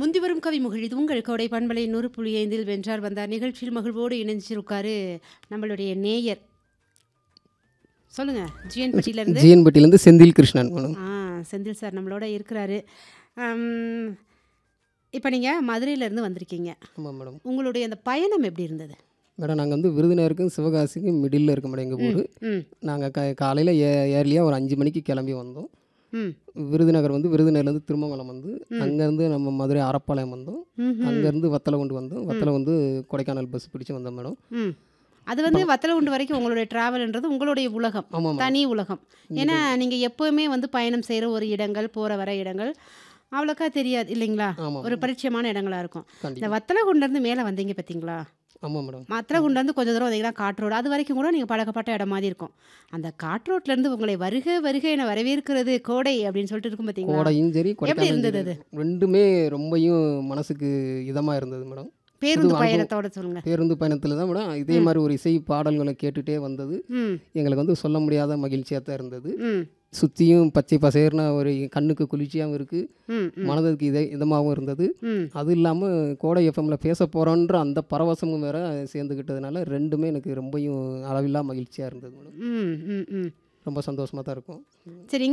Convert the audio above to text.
முந்தி வரும் கவி முகிழ் இது உங்கள் கோடை பண்பலை நூறு புள்ளி ஐந்தில் வென்றார் வந்தார் நிகழ்ச்சியில் மகிழ்வோடு இணைஞ்சிருக்காரு நம்மளுடைய நேயர் சொல்லுங்க ஜிஎன் பட்டியிலேருந்து ஜிஎன்பட்டிலேருந்து செந்தில் கிருஷ்ணன் மேடம் ஆ செந்தில் சார் நம்மளோட இருக்கிறாரு இப்போ நீங்கள் மதுரையிலேருந்து வந்திருக்கீங்க ஆமாம் மேடம் உங்களுடைய அந்த பயணம் எப்படி இருந்தது மேடம் நாங்கள் வந்து விருதுநகருக்கும் சிவகாசிக்கும் மிடில் இருக்க மேடம் எங்கள் ஊர் ம் நாங்கள் க காலையில் ஏ ஏர்லியாக ஒரு அஞ்சு மணிக்கு கிளம்பி வந்தோம் ம் விருதுநகர் வந்து விருதுநகர்லேருந்து திருமங்கலம் வந்து அங்கேருந்து நம்ம மதுரை அறப்பாளையம் வந்தோம் ம் அங்கேருந்து வத்தலை கொண்டு வந்தோம் வத்தலை வந்து கொடைக்கானல் பஸ் பிடிச்சு வந்தோம் மேடம் ம் அது வந்து வத்தலகுண்டு வரைக்கும் உங்களுடைய ட்ராவல்ன்றது உங்களுடைய உலகம் ஆமாம் மேடம் தனி உலகம் ஏன்னா நீங்கள் எப்போவுமே வந்து பயணம் செய்கிற ஒரு இடங்கள் போகிற வர இடங்கள் அவ்வளோக்கா தெரியாது இல்லைங்களா ஆமாம் ஒரு பரிச்சயமான இடங்களா இருக்கும் இந்த கண்டிப்பாக வத்தலகுண்டேருந்து மேலே வந்தீங்க பார்த்தீங்களா ஆமாம் மேடம் வத்தலகுண்டேருந்து கொஞ்சம் தூரம் வந்தீங்கன்னா காட்ரோடு அது வரைக்கும் கூட நீங்கள் பழக்கப்பட்ட இடம் மாதிரி இருக்கும் அந்த காட்ரோட்லேருந்து உங்களை வருக வருக என வரவேற்கிறது கோடை அப்படின்னு சொல்லிட்டு இருக்கும் பார்த்தீங்களா கோடையும் சரி எப்படி கொடைக்கானல் இருந்தது சரி. ரெண்டுமே ரொம்பையும் மனசுக்கு இதமாக இருந்தது மேடம் பேருந்து அனுபவம். பயணத்தோட சொல்லுங்க பேருந்து பயணத்தில் தான் மேடம் இதே மாதிரி ஒரு இசை பாடல்களை கேட்டுகிட்டே வந்தது ம் எங்களுக்கு வந்து சொல்ல முடியாத மகிழ்ச்சியாக தான் இருந்தது ம் சுற்றியும் பச்சை பசேர்னா ஒரு கண்ணுக்கு குளிர்ச்சியாகவும் இருக்குது ம் ம் மனதுக்கு இதே இதமாகவும் இருந்தது ம் அது இல்லாமல் கோடை எஃப்எம்ல பேச போகிறோன்ற அந்த பரவசமும் வேற சேர்ந்துக்கிட்டதுனால ரெண்டுமே எனக்கு ரொம்பவும் அளவில்லா மகிழ்ச்சியாக இருந்தது மேடம் ம் ம் ம் ரொம்ப சந்தோஷமாக தான் இருக்கும் சரி